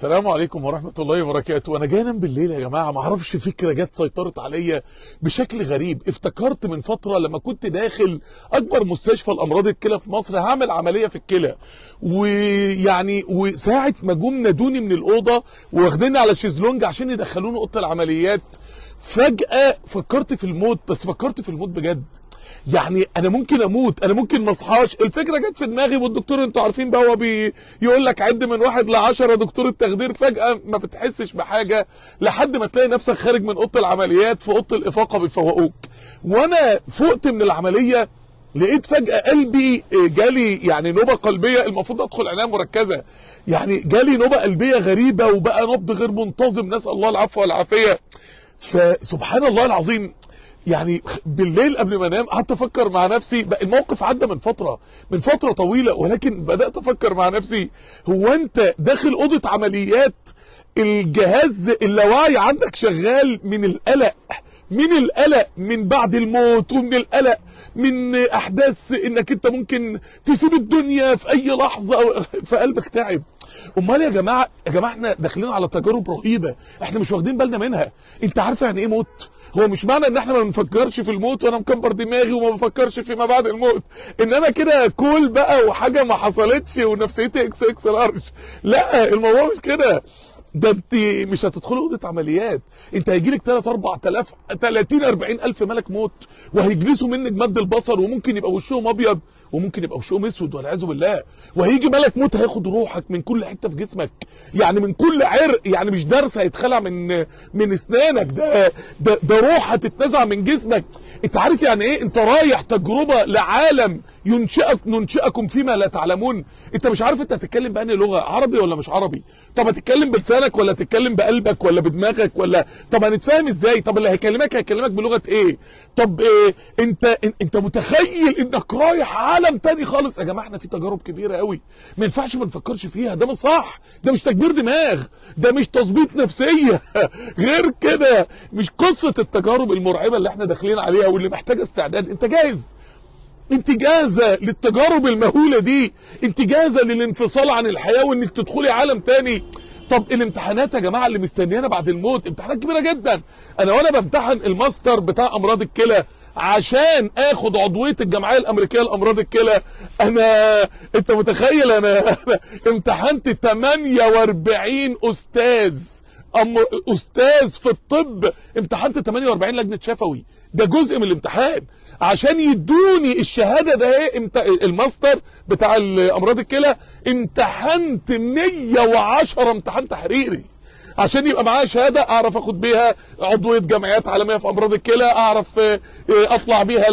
السلام عليكم ورحمة الله وبركاته انا جاي انام بالليل يا جماعة ما اعرفش فكرة جت سيطرت عليا بشكل غريب افتكرت من فترة لما كنت داخل اكبر مستشفى الامراض الكلى في مصر هعمل عملية في الكلى ويعني وساعة ما جم نادوني من الاوضة واخديني على شيزلونج عشان يدخلوني اوضه العمليات فجأة فكرت في الموت بس فكرت في الموت بجد يعني انا ممكن اموت انا ممكن ما اصحاش الفكره جت في دماغي والدكتور انتوا عارفين بقى هو بي يقول لك عد من واحد لعشرة دكتور التخدير فجاه ما بتحسش بحاجه لحد ما تلاقي نفسك خارج من اوضه العمليات في اوضه الافاقه بيفوقوك وانا فقت من العمليه لقيت فجأة قلبي جالي يعني نوبة قلبية المفروض ادخل عناية مركزة يعني جالي نوبة قلبية غريبة وبقى نبض غير منتظم نسأل الله العفو والعافية فسبحان الله العظيم يعني بالليل قبل ما انام قعدت افكر مع نفسي بقى الموقف عدى من فتره من فتره طويله ولكن بدات افكر مع نفسي هو انت داخل اوضه عمليات الجهاز اللاواعي عندك شغال من القلق من القلق من بعد الموت ومن القلق من احداث انك انت ممكن تسيب الدنيا في اي لحظه فقلبك تعب امال يا جماعه يا جماعه احنا داخلين على تجارب رهيبه احنا مش واخدين بالنا منها انت عارف يعني ايه موت هو مش معنى ان احنا ما بنفكرش في الموت وانا مكبر دماغي وما بفكرش فيما بعد الموت ان انا كده كول بقى وحاجه ما حصلتش ونفسيتي اكس اكس لارج لا الموضوع مش كده ده انت مش هتدخلي اوضه عمليات انت هيجيلك 3 4000 30 40 الف ملك موت وهيجلسوا منك مد البصر وممكن يبقى وشهم ابيض وممكن يبقى وشهم اسود والعياذ بالله وهيجي ملك موت هياخد روحك من كل حته في جسمك يعني من كل عرق يعني مش درس هيتخلع من من اسنانك ده ده, ده روح هتتنزع من جسمك انت عارف يعني ايه انت رايح تجربه لعالم ينشئك ننشئكم فيما لا تعلمون انت مش عارف انت هتتكلم بأنهي لغه عربي ولا مش عربي طب هتتكلم بلسانك ولا هتتكلم بقلبك ولا بدماغك ولا طب هنتفاهم ازاي طب اللي هيكلمك هيكلمك بلغه ايه طب إيه انت انت متخيل انك رايح عالم تاني خالص يا جماعه احنا في تجارب كبيره قوي ما ينفعش ما نفكرش فيها ده مش صح ده مش تكبير دماغ ده مش تظبيط نفسيه غير كده مش قصه التجارب المرعبه اللي احنا داخلين عليها واللي محتاجه استعداد انت جاهز انت جاهزة للتجارب المهولة دي انت جاهزة للانفصال عن الحياة وانك تدخلي عالم تاني طب الامتحانات يا جماعة اللي مستنيانا بعد الموت امتحانات كبيرة جدا انا وانا بامتحن الماستر بتاع امراض الكلى عشان اخد عضوية الجمعية الامريكية لامراض الكلى انا انت متخيل انا, أنا امتحنت 48 استاذ أم استاذ في الطب امتحنت 48 لجنة شفوي ده جزء من الامتحان عشان يدوني الشهادة ده ايه امت... الماستر بتاع الامراض الكلى امتحنت 110 امتحان تحريري عشان يبقى معايا شهادة اعرف اخد بيها عضوية جمعيات عالمية في امراض الكلى اعرف اطلع بيها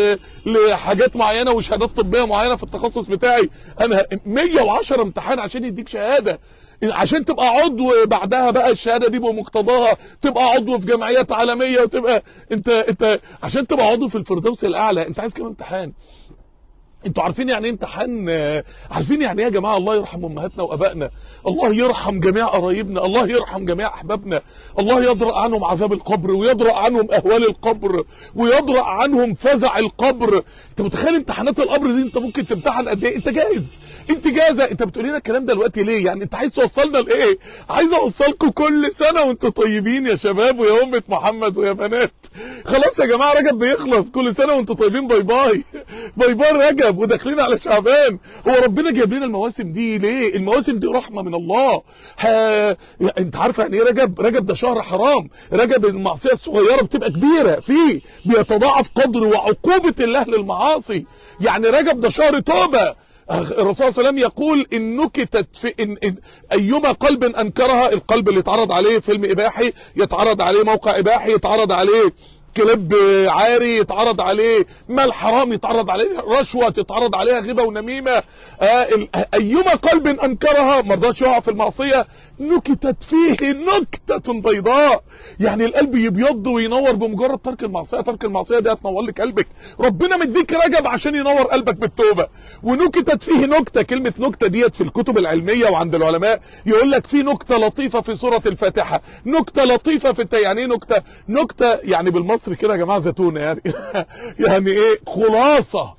لحاجات معينة وشهادات طبية معينة في التخصص بتاعي انا 110 امتحان عشان يديك شهادة عشان تبقى عضو بعدها بقى الشهاده دي بمقتضاها تبقى عضو في جمعيات عالميه وتبقى انت انت عشان تبقى عضو في الفردوس الاعلى انت عايز كام امتحان انتوا عارفين يعني ايه امتحان عارفين يعني ايه يا جماعه الله يرحم امهاتنا وابائنا الله يرحم جميع قرايبنا الله يرحم جميع احبابنا الله يدرأ عنهم عذاب القبر ويدرأ عنهم اهوال القبر ويدرأ عنهم فزع القبر انت متخيل امتحانات القبر دي انت ممكن تمتحن قد ايه انت جاهز انت جاهزه انت بتقولي لنا الكلام ده دلوقتي ليه يعني انت عايز توصلنا لايه عايز اوصلكم كل سنه وانتوا طيبين يا شباب ويا امه محمد ويا بنات خلاص يا جماعه رجب بيخلص كل سنه وانتوا طيبين باي باي باي باي رجب وداخلين على شعبان هو ربنا جايب لنا المواسم دي ليه المواسم دي رحمه من الله ها... انت عارف يعني ايه رجب رجب ده شهر حرام رجب المعصيه الصغيره بتبقى كبيره فيه بيتضاعف قدر وعقوبه الله للمعاصي يعني رجب ده شهر توبه الرسول صلى الله عليه وسلم يقول ان نكتت في إن إن ايما قلب انكرها القلب اللي اتعرض عليه فيلم اباحي يتعرض عليه موقع اباحي يتعرض عليه كليب عاري يتعرض عليه مال حرام يتعرض عليه رشوة تتعرض عليها غيبة ونميمة آه ايما قلب انكرها مرضاش يقع في المعصية نكتت فيه نكتة بيضاء يعني القلب يبيض وينور بمجرد ترك المعصية ترك المعصية دي هتنور لك قلبك ربنا مديك رجب عشان ينور قلبك بالتوبة ونكتت فيه نكتة كلمة نكتة ديت في الكتب العلمية وعند العلماء يقول لك في نكتة لطيفة في سورة الفاتحة نكتة لطيفة في الت... يعني ايه نكتة نكتة يعني بالمصري كده يا جماعة زيتونة يعني يعني ايه خلاصة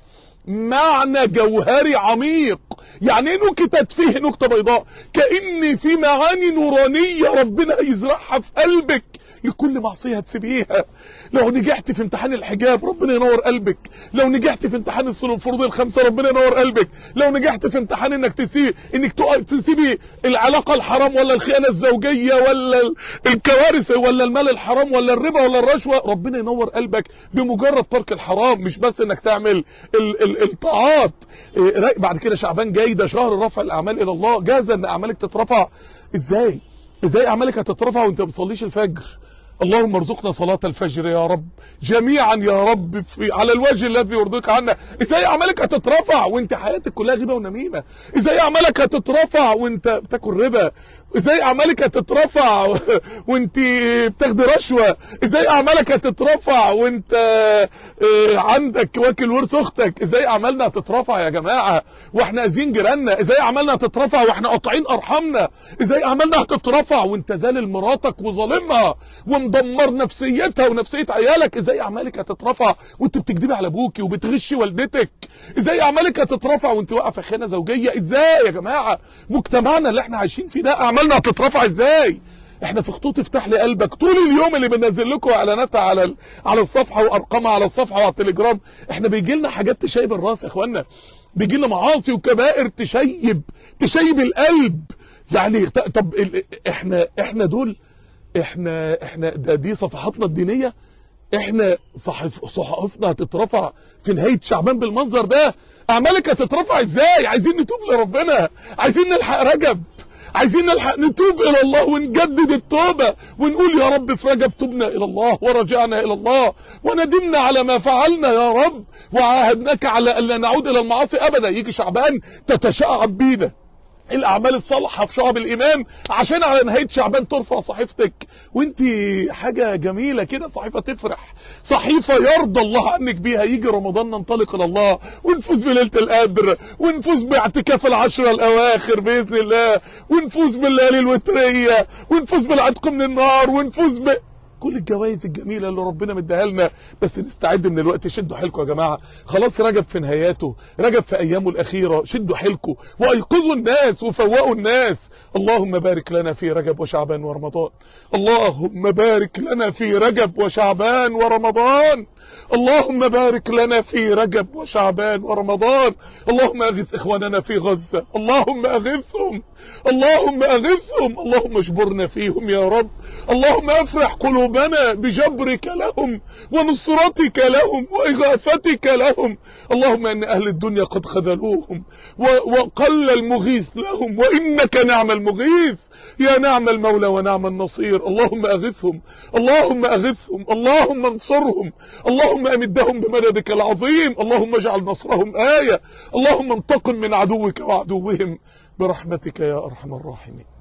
معنى جوهري عميق يعني ايه نكتت فيه نكتة بيضاء كأن في معاني نورانية ربنا يزرعها في قلبك لكل معصية هتسيبيها لو نجحت في امتحان الحجاب ربنا ينور قلبك لو نجحت في امتحان الصلاة الفروض الخمسة ربنا ينور قلبك لو نجحت في امتحان انك تسيبي انك تسيبي العلاقة الحرام ولا الخيانة الزوجية ولا الكوارث ولا المال الحرام ولا الربا ولا الرشوة ربنا ينور قلبك بمجرد ترك الحرام مش بس انك تعمل ال ال الطاعات بعد كده شعبان جاي ده شهر رفع الاعمال الى الله جاهزة ان اعمالك تترفع ازاي ازاي اعمالك هتترفع وانت ما بتصليش الفجر اللهم ارزقنا صلاة الفجر يا رب جميعا يا رب في على الوجه الذي يرضيك عنا ازاي اعمالك هتترفع وانت حياتك كلها غيبة ونميمة ازاي اعمالك هتترفع وانت بتاكل ربا ازاي اعمالك هتترفع وانت بتاخدي رشوة ازاي اعمالك هتترفع وانت عندك واكل ورث اختك ازاي اعمالنا هتترفع يا جماعة واحنا اذين جيراننا ازاي اعمالنا هتترفع واحنا قاطعين ارحامنا ازاي اعمالنا هتترفع وانت ذالل مراتك وظالمها ومدمر نفسيتها ونفسية عيالك ازاي اعمالك هتترفع وانت بتكذبي على ابوكي وبتغشي والدتك ازاي اعمالك هتترفع وانت واقفه في خيانه زوجيه ازاي يا جماعه مجتمعنا اللي احنا عايشين فيه ده اعمالنا هتترفع ازاي احنا في خطوط افتح لي قلبك طول اليوم اللي بنزل لكم اعلاناتها على ال... على الصفحه وارقامها على الصفحه وعلى التليجرام احنا بيجي لنا حاجات تشيب الراس يا اخوانا بيجي لنا معاصي وكبائر تشيب تشيب القلب يعني طب ال... احنا احنا دول احنا احنا ده دي صفحاتنا الدينيه احنا صحف صحائفنا هتترفع في نهايه شعبان بالمنظر ده اعمالك هتترفع ازاي عايزين نتوب لربنا عايزين نلحق رجب عايزين نلحق نتوب الى الله ونجدد التوبة ونقول يا رب في رجب تبنا الى الله ورجعنا الى الله وندمنا على ما فعلنا يا رب وعاهدناك على الا نعود الى المعاصي ابدا يجي شعبان تتشعب بينا الاعمال الصالحه في شعب الايمان عشان على نهايه شعبان ترفع صحيفتك وانت حاجه جميله كده صحيفه تفرح صحيفه يرضى الله عنك بيها يجي رمضان ننطلق الى الله ونفوز بليله القدر ونفوز باعتكاف العشره الاواخر باذن الله ونفوز بالليالي الوتريه ونفوز بالعتق من النار ونفوز ب كل الجوائز الجميلة اللي ربنا مديها لنا بس نستعد من الوقت شدوا حيلكم يا جماعة خلاص رجب في نهاياته رجب في ايامه الاخيرة شدوا حيلكم وايقظوا الناس وفوقوا الناس اللهم بارك لنا في رجب وشعبان ورمضان اللهم بارك لنا في رجب وشعبان ورمضان اللهم بارك لنا في رجب وشعبان ورمضان اللهم اغث اخواننا في غزة اللهم اغثهم اللهم اغثهم اللهم اجبرنا فيهم يا رب اللهم افرح قلوبنا بجبرك لهم ونصرتك لهم واغاثتك لهم اللهم ان اهل الدنيا قد خذلوهم وقل المغيث لهم وانك نعم المغيث يا نعم المولى ونعم النصير اللهم اغثهم اللهم اغثهم اللهم انصرهم اللهم امدهم بمددك العظيم اللهم اجعل نصرهم آية اللهم انتقم من عدوك وعدوهم برحمتك يا ارحم الراحمين